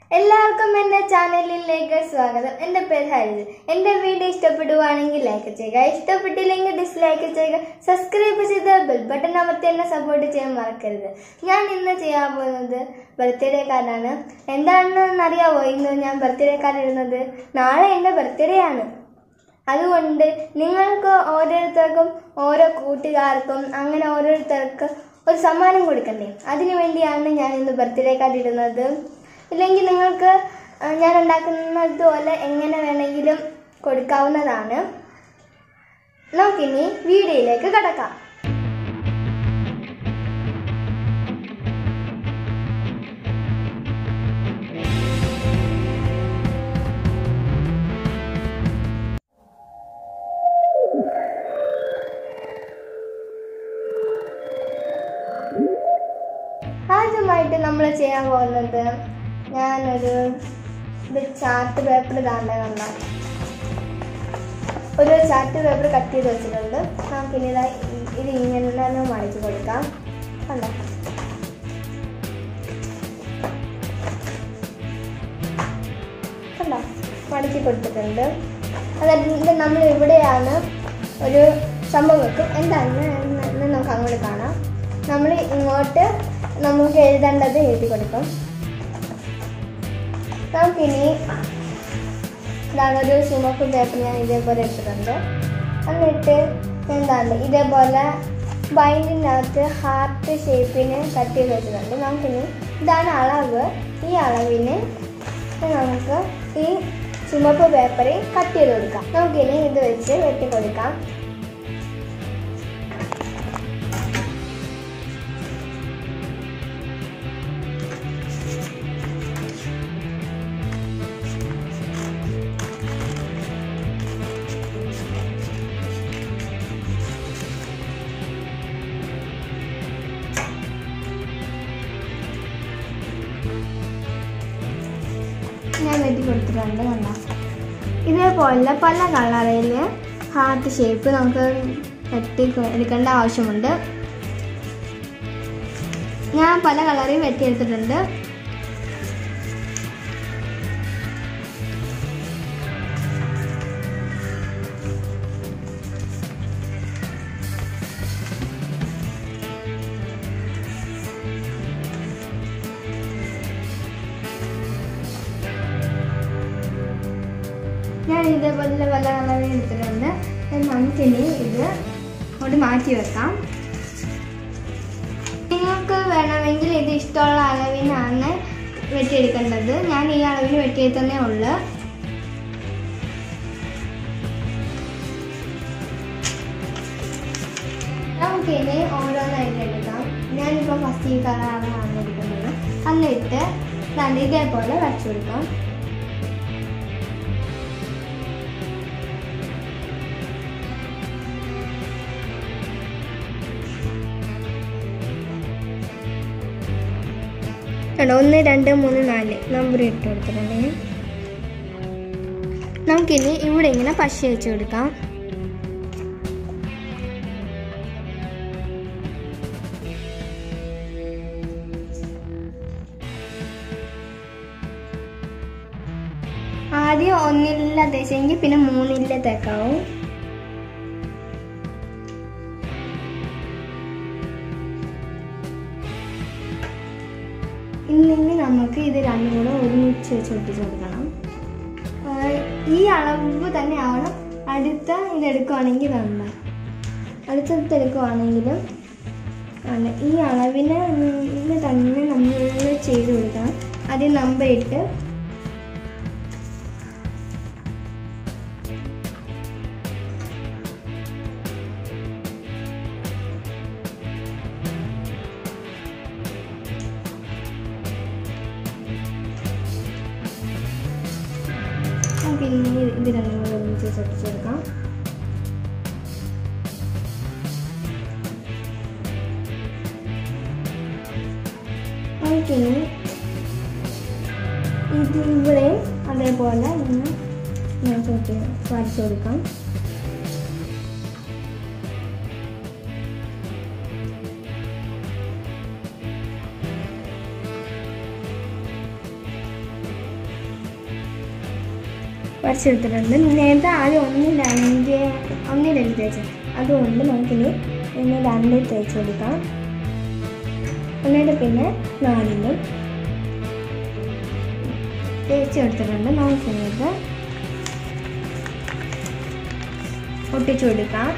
എല്ലാവർക്കും എന്റെ ചാനലിലേക്ക് സ്വാഗതം എന്റെ പേര് ഹരിത് എന്റെ വീഡിയോ ഇഷ്ടപ്പെടുവാണെങ്കിൽ ലൈക്ക് ചെയ്യുക ഇഷ്ടപ്പെട്ടില്ലെങ്കിൽ ഡിസ്ലൈക്ക് ചെയ്യുക സബ്സ്ക്രൈബ് ചെയ്ത് ബെൽ ബട്ടൺ അമർത്തി എന്നെ സപ്പോർട്ട് ചെയ്യാൻ മറക്കരുത് ഞാൻ ഇന്ന് ചെയ്യാൻ പോകുന്നത് ബർത്ത്ഡേ കാർഡാണ് എന്താണെന്ന് അറിയാവോ ഇന്ന് ഞാൻ ബർത്ത്ഡേ കാർഡ് ഇടുന്നത് നാളെ എന്റെ ബർത്ത്ഡേ ആണ് അതുകൊണ്ട് നിങ്ങൾക്ക് ഓരോരുത്തർക്കും ഓരോ കൂട്ടുകാർക്കും അങ്ങനെ ഓരോരുത്തർക്ക് ഒരു സമ്മാനം കൊടുക്കണ്ടേ അതിനു വേണ്ടിയാണ് ഞാൻ ഇന്ന് ബർത്ത്ഡേ കാർഡ് ഇടുന്നത് ഇല്ലെങ്കിൽ നിങ്ങൾക്ക് ആ, ഞാൻ ഉണ്ടാക്കുന്നത് പോലെ എങ്ങനെ വേണമെങ്കിലും കൊടുക്കാവുന്നതാണ് നമുക്കിനി വീഡിയോയിലേക്ക് കടക്കാം ആദ്യമായിട്ട് നമ്മൾ ചെയ്യാൻ പോകുന്നത് ഞാനൊരു ഇത് ചാർട്ട് പേപ്പർ താണ്ട കണ്ട ഒരു ചാർട്ട് പേപ്പർ കട്ട് ചെയ്ത് വെച്ചിട്ടുണ്ട് നമുക്കിനി ഇതാ ഇ- ഇത് ഇങ്ങനെ തന്നെ മടക്കി കൊടുക്കാം കണ്ടോ കണ്ടോ മടക്കി കൊടുത്തിട്ടുണ്ട് അതായത് നമ്മൾ ഇവിടെയാണ് ഒരു സംഭവം വെക്കും എന്താണ് എന്ന് നമുക്ക് അങ്ങോട്ട് കാണാം നമ്മൾ ഇങ്ങോട്ട് നമുക്ക് എഴുതേണ്ടത് എഴുതി കൊടുക്കും നമുക്കിനി ഇതാണ് ഒരു ചുമപ്പ് പേപ്പർ ഞാൻ ഇതേപോലെ എടുത്തിട്ടുണ്ട് എന്നിട്ട് എന്താണ് ഇതേപോലെ ബൈൻഡിനകത്ത് ഹാർട്ട് ഷേപ്പിന് കട്ട് ചെയ്ത് വെച്ചിട്ടുണ്ട് നമുക്കിനി ഇതാണ് അളവ് ഈ അളവിന് നമുക്ക് ഈ ചുമപ്പ് പേപ്പറിൽ കട്ട് ചെയ്ത് കൊടുക്കാം നമുക്കിനി ഇത് വെച്ച് വെട്ടി കൊടുക്കാം ഞാൻ വെട്ടി കൊടുത്തിട്ടുണ്ട് കണ്ട ഇതേപോലെ പല കളറിൽ ഹാർട്ട് ഷേപ്പ് നമുക്ക് വെട്ടി കൊ- എടുക്കേണ്ട ആവശ്യമുണ്ട് ഞാൻ പല കളറിൽ വെട്ടിയെടുത്തിട്ടുണ്ട് ഞാൻ ഇതേപോലെ പല കളറിൽ എടുത്തിട്ടുണ്ട് ഇനി നമുക്കിനി ഇത് അങ്ങോട്ട് മാറ്റി വെക്കാം നിങ്ങൾക്ക് വേണമെങ്കിൽ ഇത് ഇഷ്ടമുള്ള അളവിനാണ് വെട്ടിയെടുക്കേണ്ടത് ഞാൻ ഈ അളവിന് വെട്ടിയെടുത്തന്നേ ഉള്ളു നമുക്കിനി ഓരോന്നായിട്ട് എടുക്കാം ഞാനിപ്പോൾ ഫസ്റ്റ് ഈ കളറാണ് എടുക്കുന്നത് എന്നിട്ട് ദാണ്ട് ഇതേപോലെ വരച്ചു കൊടുക്കാം കണ്ടോ ഒന്ന് രണ്ട് മൂന്ന് നാല് നമ്പർ ഇട്ട് കൊടുത്തിട്ടുണ്ട് ഞാൻ. നമുക്കിനി ഇവിടെ ഇങ്ങനെ പശ വെച്ച് കൊടുക്കാം ആദ്യം ഒന്നില്ല തേച്ചെങ്കിൽ പിന്നെ മൂന്നില്ല തേക്കാവും ഇല്ലെങ്കിൽ നമുക്ക് ഇത് രണ്ടും കൂടെ ഒരുമിച്ച് വെച്ച് ഒട്ടിച്ച് കൊടുക്കണം ആ, ഈ അളവ് തന്നെ ആവണം അടുത്ത ഇതെടുക്കുവാണെങ്കിൽ വേണ്ട അടുത്തടുത്ത് എടുക്കുവാണെങ്കിലും ആണ് ഈ അളവിന് ഇത് തന്നെ നമ്മൾ ചെയ്ത് കൊടുക്കണം ആദ്യം നമ്പർ ഇട്ട് നമുക്ക് ഇനി ഇത് രണ്ടും കൂടെ ഒരുമിച്ച് വെച്ച് ഒട്ടിച്ച് കൊടുക്കാം നമുക്കിനി ഇത് ഇവിടെ അതേപോലെ ഇങ്ങനെ ഞാൻ ചോട്ടി വരച്ചു കൊടുക്കാം വരച്ചെടുത്തിട്ടുണ്ട് നേരത്തെ ആദ്യം ഒന്നിൽ അഞ്ച് ഒന്നിലഞ്ച് തേച്ചത് അതുകൊണ്ട് നമുക്കിനി ഇനി രണ്ടിൽ തേച്ച് കൊടുക്കാം എന്നിട്ട് പിന്നെ നാലിലും തേച്ച് എടുത്തിട്ടുണ്ട് നമുക്കിത് ഒട്ടിച്ചു കൊടുക്കാം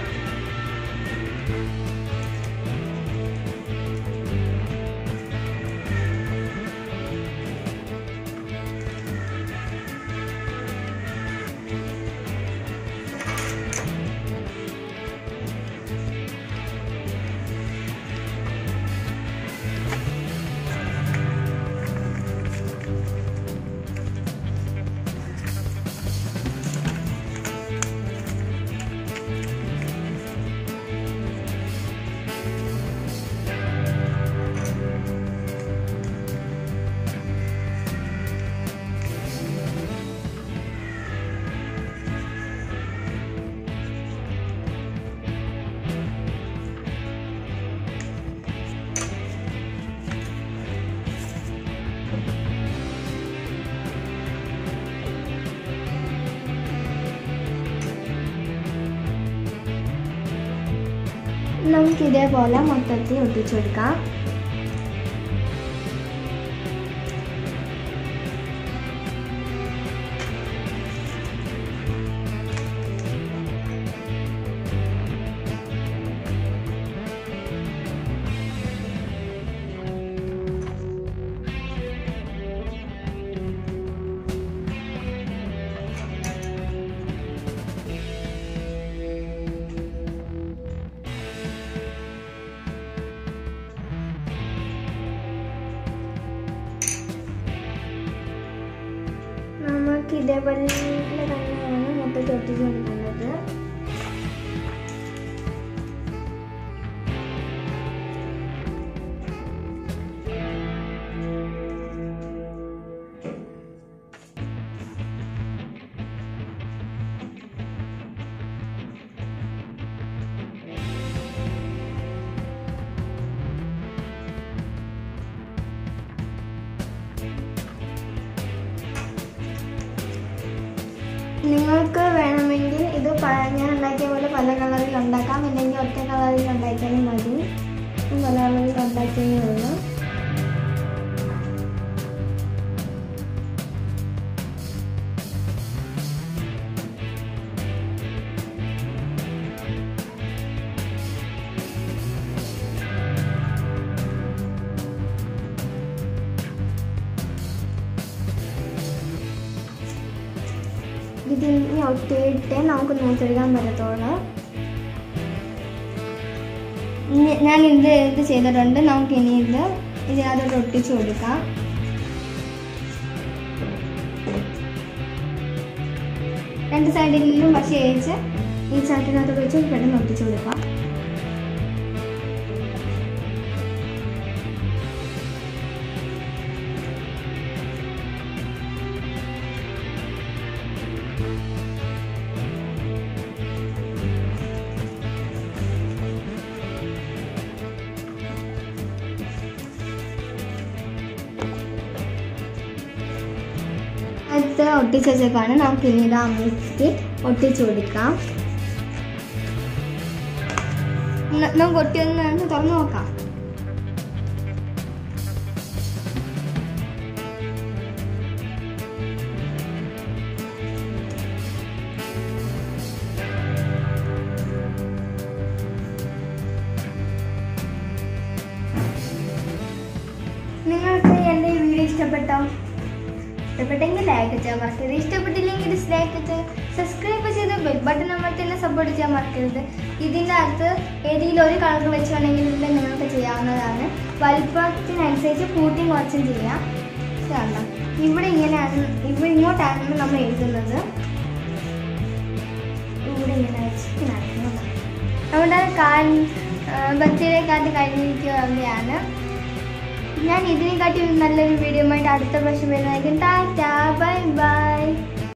നമുക്ക് ഇതേപോലെ മൊത്തത്തിൽ ഒട്ടിച്ചു കൊടുക്കാം നമുക്ക് ഇതേപോലെ തന്നെയാണ് മൊത്തത്തിൽ ഒട്ടിച്ചു കൊടുക്കുന്നത് നിങ്ങൾക്ക് വേണമെങ്കിൽ ഇത് പ- ഞാൻ ഉണ്ടാക്കിയ പോലെ പല കളറിൽ ഉണ്ടാക്കാം ഇല്ലെങ്കിൽ ഒറ്റ കളറിൽ ഉണ്ടാക്കിയാലും മതി പല കളറിൽ ഉണ്ടാക്കിയേ ഉള്ളൂ ഇതിൽ ഇനി ഒട്ടിയിട്ട് നമുക്ക് നൂറ്റെടുക്കാൻ പറ്റത്തുള്ളൂ ഇനി ഞാൻ ഇത് ഇത് ചെയ്തിട്ടുണ്ട് നമുക്ക് ഇനി ഇത് ഇതിനകത്തോട്ട് ഒട്ടിച്ചു കൊടുക്കാം രണ്ട് സൈഡിലും പശ അയച്ച് ഈ ചാട്ടിനകത്തോട്ട് വെച്ച് പെട്ടെന്ന് ഒട്ടിച്ചു കൊടുക്കാം അടുത്ത് ഒട്ടിച്ച് വെച്ചേക്കാണ് നമുക്ക് ഇനി ഇത് അമർത്തി ഒട്ടിച്ചു കൊടുക്കാം ന- നമുക്ക് ഒട്ടി ഒന്ന് തുറന്നു നോക്കാം നിങ്ങൾക്ക് എൻ്റെ ഈ വീഡിയോ ഇഷ്ടപ്പെട്ടോ ഇഷ്ടപ്പെട്ടെങ്കിൽ ലൈക്ക് ചെയ്യാൻ മറക്കരുത് ഇഷ്ടപ്പെട്ടില്ലെങ്കിൽ ഡിസ്ലൈക്ക് ചെയ്ത് സബ്സ്ക്രൈബ് ചെയ്ത് ബെൽ ബട്ടൺ അമർത്തി സപ്പോർട്ട് ചെയ്യാൻ മറക്കരുത് ഇതിൻ്റെ അകത്ത് ഏതെങ്കിലും ഒരു കളർ വെച്ച് വേണമെങ്കിൽ ഇതിൽ നിങ്ങൾക്ക് ചെയ്യാവുന്നതാണ് വലിപ്പത്തിനനുസരിച്ച് കൂട്ടിയും കുറച്ചും ചെയ്യാം ഇത് കണ്ടോ ഇവിടെ ഇങ്ങനെയാണ് ഇവിടെ ഇങ്ങോട്ടാണ് നമ്മൾ എഴുതുന്നത് ഇവിടെ ഇങ്ങനെ വെച്ചിട്ട് നടക്കുന്നത് നമ്മുടെ കാൽ ബർത്ത്ഡേ കാർഡ് കഴിഞ്ഞിരിക്കുകയാണ് ഞാൻ ഇതിനെക്കാട്ടി നല്ലൊരു വീഡിയോ ആയിട്ട് അടുത്ത പ്രാവശ്യം വരുന്നതായിരിക്കും ടാറ്റാ ബൈ ബൈ